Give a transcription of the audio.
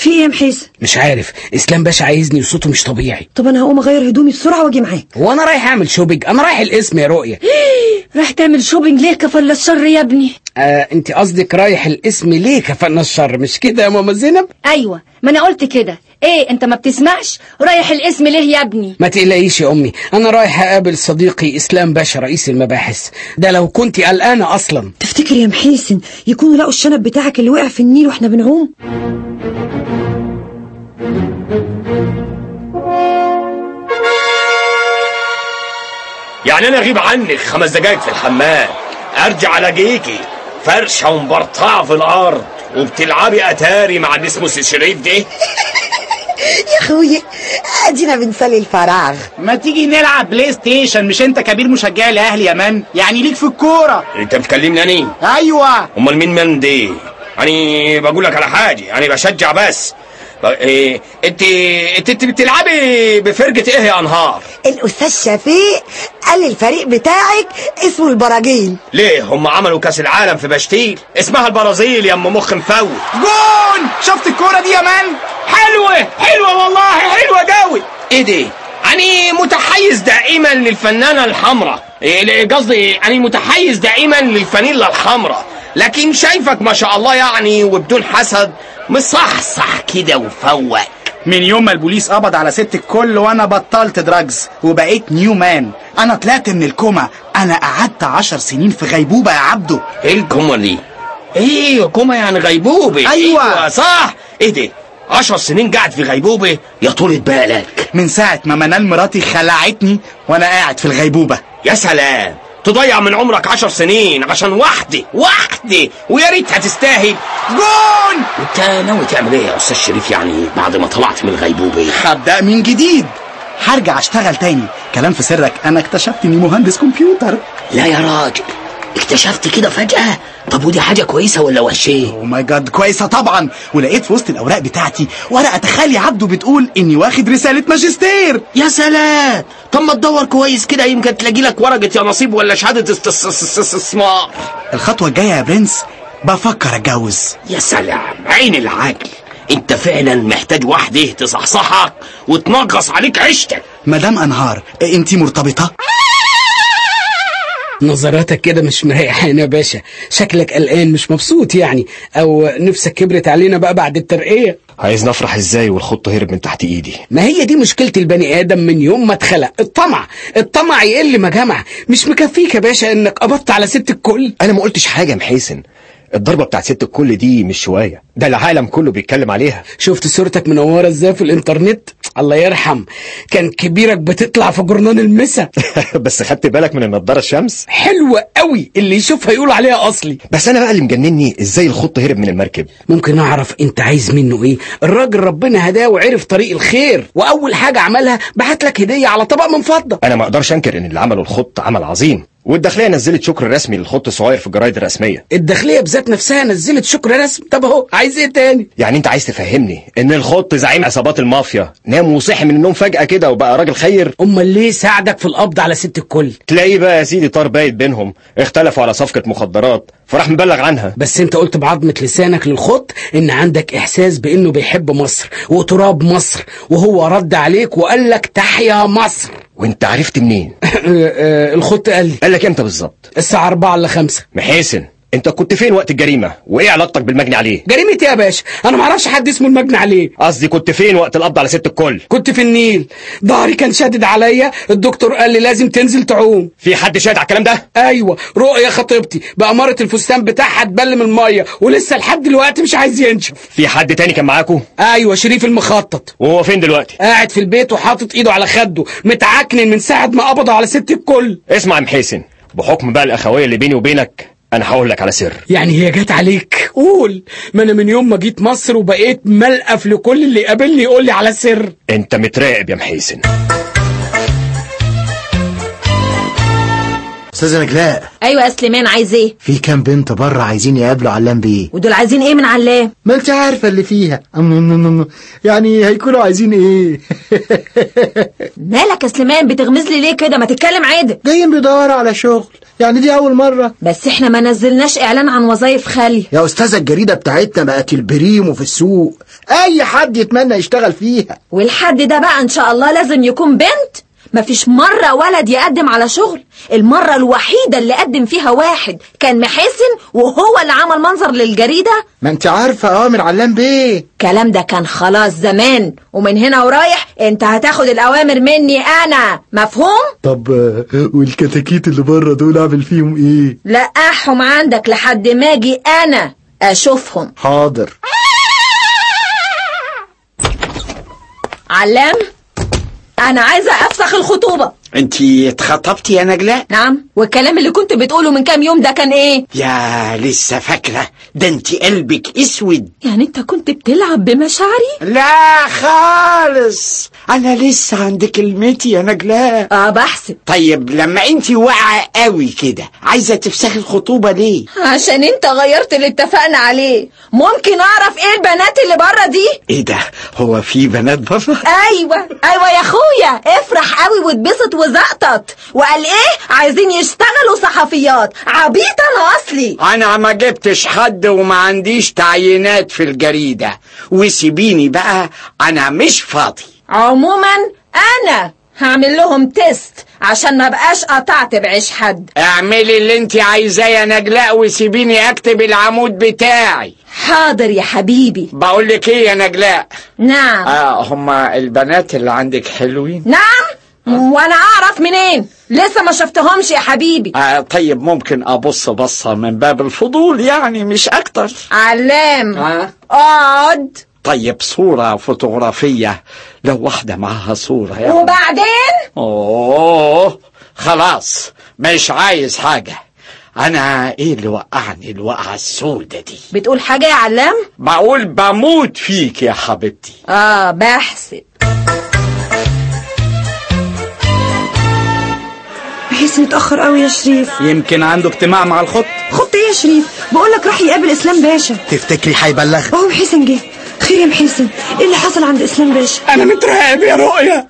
في ايه يا محيس مش عارف اسلام باشا عايزني وصوته مش طبيعي طب انا هقوم اغير هدومي بسرعه واجي معاك وانا رايح اعمل شوبينج انا رايح الاسم يا رؤيه راح تعمل شوبينج ليه كفل الشر يا ابني آه انت قصدك رايح الاسم ليه كفانا الشر مش كده يا ماما زينب ايوه ما انا قلت كده ايه انت ما بتسمعش رايح الاسم ليه يا ابني ما تقلقيش يا امي انا رايح اقابل صديقي اسلام باشا رئيس المباحث ده لو كنت قلقانه اصلا تفتكر يا محيسن يكونوا لقوا الشنب بتاعك اللي وقع في النيل واحنا بنعوم يعني انا اغيب عنك خمس دقايق في الحمام ارجع الاقيكي فرشه ومبرطعه في الارض وبتلعبي اتاري مع اللي اسمه سي شريف ده يا اخويا ادينا بنسلي الفراغ ما تيجي نلعب بلاي ستيشن مش انت كبير مشجع الاهلي يا مان يعني ليك في الكوره انت بتكلمني اني ايوه امال مين من دي يعني بقول لك على حاجه يعني بشجع بس ب- إيه انت انت انت بتلعبي بفرقه ايه يا انهار الاستاذ شفيق قال الفريق بتاعك اسمه البراجيل ليه هم عملوا كاس العالم في بشتيل اسمها البرازيل يا ام مخ مفوت جون شفت الكوره دي يا مان حلوة حلوة والله حلوة قوي ايه دي يعني متحيز دائما للفنانة الحمراء إيه قصدي يعني متحيز دائما للفانيلا الحمراء لكن شايفك ما شاء الله يعني وبدون حسد مصحصح كده وفوق من يوم ما البوليس قبض على ست الكل وانا بطلت دراجز وبقيت نيو مان انا طلعت من الكوما انا قعدت عشر سنين في غيبوبه يا عبده ايه الكومة دي ايه كومة يعني غيبوبة أيوة. صح ايه ده عشر سنين قاعد في غيبوبة يا طولة بالك من ساعه ما منال مراتي خلعتني وانا قاعد في الغيبوبه يا سلام تضيع من عمرك عشر سنين عشان واحدة واحدة ويا ريتها تستاهل جون انت ناوي تعمل ايه يا استاذ شريف يعني بعد ما طلعت من الغيبوبة هبدا من جديد هرجع اشتغل تاني كلام في سرك انا اكتشفت اني مهندس كمبيوتر لا يا راجل اكتشفت كده فجأة طب ودي حاجة كويسة ولا وحشة او ماي جاد كويسه طبعا ولقيت في وسط الاوراق بتاعتي ورقه تخلي عبده بتقول اني واخد رساله ماجستير يا سلام طب ما تدور كويس كده يمكن تلاقي لك ورقة يا نصيب ولا شهادة است- است- است- استثمار الخطوه الجايه يا برنس بفكر اتجوز يا سلام عين العقل انت فعلا محتاج واحدة تصحصحك وتنغص عليك عيشتك مدام انهار انتي مرتبطه نظراتك كده مش مريحانه يا باشا شكلك قلقان مش مبسوط يعني او نفسك كبرت علينا بقى بعد الترقيه عايز نفرح ازاي والخط هرب من تحت ايدي ما هي دي مشكلة البني آدم من يوم ما اتخلق الطمع الطمع يقل ما جمع مش مكفيك يا باشا انك قبضت على ست الكل انا ما قلتش حاجه يا محيسن الضربه بتاعت ست الكل دي مش شويه ده العالم كله بيتكلم عليها شفت صورتك منورة ازاي في الانترنت الله يرحم كان كبيرك بتطلع في جرنان المسا بس خدت بالك من النضاره الشمس حلوة قوي اللي يشوفها يقول عليها اصلي بس انا بقى اللي مجنني ازاي الخط هرب من المركب ممكن اعرف انت عايز منه ايه الراجل ربنا هداه وعرف طريق الخير واول حاجة عملها بعت لك هدية على طبق من فضة انا ما اقدرش انكر ان اللي عمله الخط عمل عظيم والداخليه نزلت شكر رسمي للخط الصغير في الجرايد الرسميه الداخلية بذات نفسها نزلت شكر رسم طب اهو عايز ايه تاني يعني انت عايز تفهمني ان الخط زعيم عصابات المافيا نام وصحي من النوم فجاه كده وبقى راجل خير امال ليه ساعدك في القبض على ست الكل تلاقيه بقى يا سيدي طار بايت بينهم اختلفوا على صفقه مخدرات فراح مبلغ عنها بس انت قلت بعظمة لسانك للخط ان عندك احساس بانه بيحب مصر وتراب مصر وهو رد عليك وقال لك تحيا مصر وانت عرفت منين الخط قال لي قال لك امتى بالظبط الساعة 4 ل 5 محاسن انت كنت فين وقت الجريمه وايه علاقتك بالمجني عليه جريمة ايه يا باشا انا ما اعرفش حد اسمه المجني عليه قصدي كنت فين وقت القبض على ست الكل كنت في النيل ظهري كان شادد عليا الدكتور قال لي لازم تنزل تعوم في حد شاهد على الكلام ده ايوه رؤيا خطيبتي بأمارة الفستان بتاعها تبلم المية ولسه لحد دلوقتي مش عايز ينشف في حد تاني كان معاكو ايوه شريف المخطط وهو فين دلوقتي قاعد في البيت وحاطط ايده على خده متعكنن من ساعة ما قبضوا على ست الكل اسمع يا محسن بحكم بقى الاخويه اللي بيني وبينك انا هقول لك على سر يعني هي جت عليك قول ما انا من يوم ما جيت مصر وبقيت ملقف لكل اللي يقابلني يقول لي على سر انت متراقب يا محسن استاذه نجلاء ايوه يا سليمان عايز ايه في كام بنت بره عايزين يقابلوا علام بيه ودول عايزين ايه من علام ما انت عارفه اللي فيها أم- أم- أم- يعني هيكونوا عايزين ايه مالك يا سليمان بتغمز لي ليه كده ما تتكلم عادي جايين بيدوروا على شغل يعني دي اول مره بس احنا ما نزلناش اعلان عن وظايف خالية يا استاذه الجريده بتاعتنا بقت البريمو في السوق اي حد يتمنى يشتغل فيها والحد ده بقى ان شاء الله لازم يكون بنت مفيش مرة ولد يقدم على شغل المرة الوحيدة اللي قدم فيها واحد كان محسن وهو اللي عمل منظر للجريدة ما انت عارفه اوامر علام بيه الكلام ده كان خلاص زمان ومن هنا ورايح انت هتاخد الاوامر مني انا مفهوم طب آه، والكتاكيت اللي بره دول اعمل فيهم ايه لقاحهم عندك لحد ما اجي انا اشوفهم حاضر علام انا عايزة افسخ الخطوبة انتي اتخطبتي يا نجلاء نعم والكلام اللي كنت بتقوله من كام يوم ده كان ايه يا لسه فاكرة ده انتي قلبك اسود يعني انت كنت بتلعب بمشاعري لا خالص انا لسه عند كلمتي يا نجلاء اه بحسب طيب لما انتي واقعة قوي كده عايزة تفسخي الخطوبة ليه عشان انت غيرت اللي اتفقنا عليه ممكن اعرف ايه البنات اللي بره دي ايه ده هو في بنات بره ايوه ايوه يا اخويا افرح قوي واتبسط وزقطط وقال ايه عايزين يشتغلوا صحفيات عبيط انا اصلي انا ما جبتش حد وما عنديش تعيينات في الجريدة وسيبيني بقى انا مش فاضي عموما انا هعمل لهم تيست عشان ما بقاش قطعت بعيش حد اعملي اللي انت عايزاه يا نجلاء وسيبيني اكتب العمود بتاعي حاضر يا حبيبي بقول لك ايه يا نجلاء نعم آه هما البنات اللي عندك حلوين نعم وانا اعرف منين لسه ما شفتهمش يا حبيبي آه طيب ممكن ابص بصة من باب الفضول يعني مش اكتر علام آه. اقعد طيب صورة فوتوغرافية لو واحدة معاها صورة يعني وبعدين اوه خلاص مش عايز حاجة انا ايه اللي وقعني الوقعة السودة دي بتقول حاجة يا علام بقول بموت فيك يا حبيبتي اه بحسب بحس متأخر قوي يا شريف يمكن عنده اجتماع مع الخط خط ايه يا شريف بقول لك راح يقابل اسلام باشا تفتكري هيبلغ اهو محسن جه خير يا محسن ايه اللي حصل عند اسلام باشا انا متراقب يا رؤيا